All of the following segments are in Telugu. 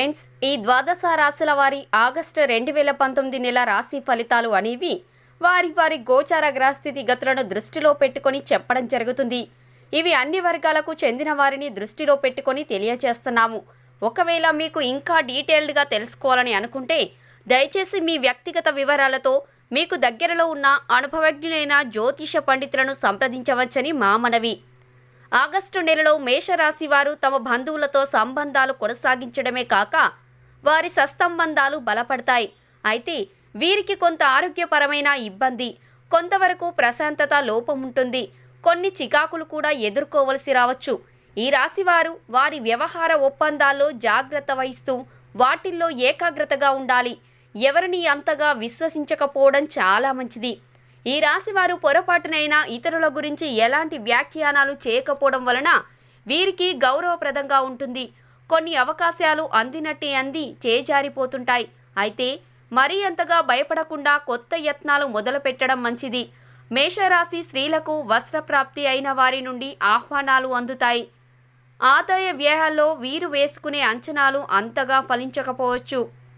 ఫ్రెండ్స్ ఈ ద్వాదశ రాశుల వారి ఆగస్టు రెండు వేల పంతొమ్మిది నెల రాశి ఫలితాలు అనేవి వారి వారి గోచార గ్రహస్థితి గతులను దృష్టిలో పెట్టుకొని చెప్పడం జరుగుతుంది ఇవి అన్ని వర్గాలకు చెందిన వారిని దృష్టిలో పెట్టుకొని తెలియజేస్తున్నాము ఒకవేళ మీకు ఇంకా డీటెయిల్డ్గా తెలుసుకోవాలని అనుకుంటే దయచేసి మీ వ్యక్తిగత వివరాలతో మీకు దగ్గరలో ఉన్న అనుభవజ్ఞులైన జ్యోతిష పండితులను సంప్రదించవచ్చని మా మనవి ఆగస్టు నెలలో మేషరాశి వారు తమ బంధువులతో సంబంధాలు కొనసాగించడమే కాక వారి సత్సంబంధాలు బలపడతాయి అయితే వీరికి కొంత ఆరోగ్యపరమైన ఇబ్బంది కొంతవరకు ప్రశాంతత లోపం ఉంటుంది కొన్ని చికాకులు కూడా ఎదుర్కోవలసి రావచ్చు ఈ రాశివారు వారి వ్యవహార ఒప్పందాల్లో జాగ్రత్త వహిస్తూ వాటిల్లో ఏకాగ్రతగా ఉండాలి ఎవరిని అంతగా విశ్వసించకపోవడం చాలా మంచిది ఈ రాశివారు పొరపాటునైనా ఇతరుల గురించి ఎలాంటి వ్యాఖ్యానాలు చేయకపోవడం వలన వీరికి గౌరవప్రదంగా ఉంటుంది కొన్ని అవకాశాలు అందినట్టే అంది చేజారిపోతుంటాయి అయితే మరీ అంతగా భయపడకుండా కొత్త యత్నాలు మొదలుపెట్టడం మంచిది మేషరాశి స్త్రీలకు వస్త్రప్రాప్తి అయిన వారి నుండి ఆహ్వానాలు అందుతాయి ఆదాయ వ్యయాల్లో వీరు వేసుకునే అంచనాలు అంతగా ఫలించకపోవచ్చు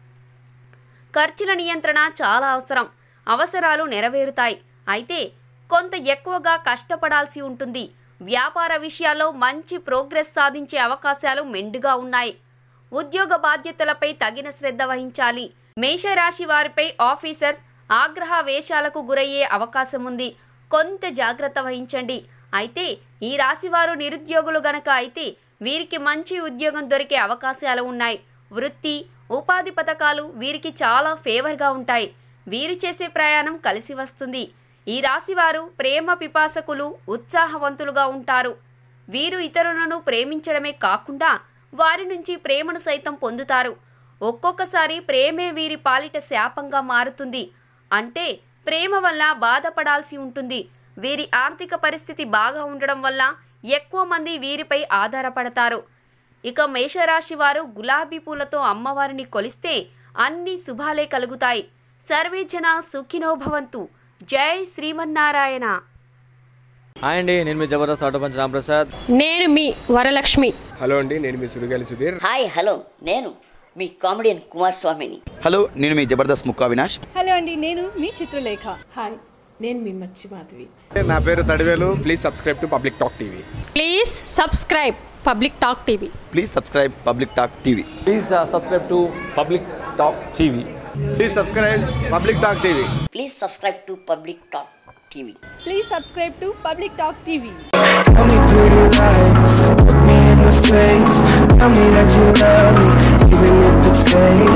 ఖర్చుల నియంత్రణ చాలా అవసరం అవసరాలు నెరవేరుతాయి అయితే కొంత ఎక్కువగా కష్టపడాల్సి ఉంటుంది వ్యాపార విషయాల్లో మంచి ప్రోగ్రెస్ సాధించే అవకాశాలు మెండుగా ఉన్నాయి ఉద్యోగ బాధ్యతలపై తగిన శ్రద్ధ వహించాలి మేషరాశి వారిపై ఆఫీసర్స్ ఆగ్రహ వేషాలకు గురయ్యే అవకాశం ఉంది కొంత జాగ్రత్త వహించండి అయితే ఈ రాశివారు నిరుద్యోగులు గనక అయితే వీరికి మంచి ఉద్యోగం దొరికే అవకాశాలు ఉన్నాయి వృత్తి ఉపాధి పథకాలు వీరికి చాలా ఫేవర్గా ఉంటాయి వీరు చేసే ప్రయాణం కలిసి వస్తుంది ఈ రాశివారు ప్రేమ పిపాసకులు ఉత్సాహవంతులుగా ఉంటారు వీరు ఇతరులను ప్రేమించడమే కాకుండా వారి నుంచి ప్రేమను సైతం పొందుతారు ఒక్కొక్కసారి ప్రేమే వీరి పాలిట శాపంగా మారుతుంది అంటే ప్రేమ వల్ల బాధపడాల్సి ఉంటుంది వీరి ఆర్థిక పరిస్థితి బాగా ఉండడం వల్ల ఎక్కువ మంది వీరిపై ఆధారపడతారు ఇక మేషరాశి వారు గులాబీ పూలతో అమ్మవారిని కొలిస్తే అన్ని శుభాలే కలుగుతాయి సర్వే జన సుఖినో భవంతు జై శ్రీమన్నారాయణ హాయ్ అండి నేను మీ జబర్దస్త్ ఆటోపంచ్ రాంప్రసాద్ నేను మీ వరలక్ష్మి హలో అండి నేను మీ సుడిగాలి సుధీర్ హాయ్ హలో నేను మీ కామెడియన్ కుమార్ స్వామిని హలో నేను మీ జబర్దస్త్ ముక్కా వినాష్ హలో అండి నేను మీ చిత్రలేఖ హాయ్ నేను మీ మచ్చి మాధవి నా పేరు Thadivelu please subscribe to public talk TV please subscribe public talk TV please subscribe public talk TV please subscribe to public talk TV please subscribe public talk TV please subscribe to public talk TV please subscribe to public talk TV Tell me pretty lies, look me in the face. Tell me that you love me, even if it's fake.